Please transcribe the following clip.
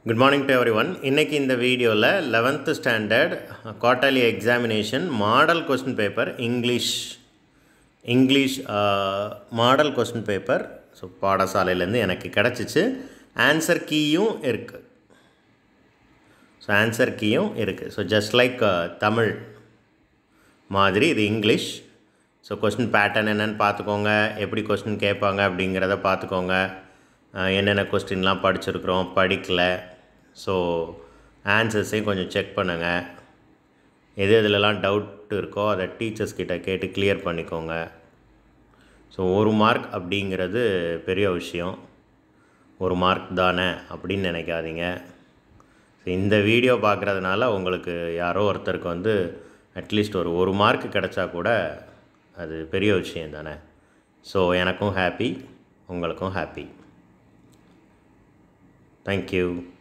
good morning to everyone இன்றைக்கி இந்த வீடியோவில் eleventh standard quarterly examination model question paper English English model question paper so பாடசாலையிலேருந்து எனக்கு கிடச்சிச்சு ஆன்சர் கீயும் இருக்குது ஸோ ஆன்சர் கீயும் இருக்குது ஸோ ஜஸ்ட் லைக் தமிழ் மாதிரி இது இங்கிலீஷ் ஸோ கொஸ்டின் பேட்டர்ன் என்னென்னு பார்த்துக்கோங்க எப்படி கொஸ்டின் கேட்பாங்க அப்படிங்கிறத பார்த்துக்கோங்க அஹ் என்னென்ன கொஸ்டின்லாம் படிச்சிருக்கிறோம் படிக்கல ஸோ ஆன்சர்ஸையும் கொஞ்சம் செக் பண்ணுங்கள் எது எதுலலாம் டவுட் இருக்கோ அதை டீச்சர்ஸ் கிட்ட கேட்டு கிளியர் பண்ணிக்கோங்க ஸோ ஒரு மார்க் அப்படிங்கிறது பெரிய விஷயம் ஒரு மார்க் தானே அப்படின்னு நினைக்காதீங்க ஸோ இந்த வீடியோ பார்க்குறதுனால உங்களுக்கு யாரோ ஒருத்தருக்கு வந்து அட்லீஸ்ட் ஒரு ஒரு மார்க் கிடச்சா கூட அது பெரிய விஷயம் தானே ஸோ எனக்கும் ஹாப்பி உங்களுக்கும் ஹாப்பி தேங்க்யூ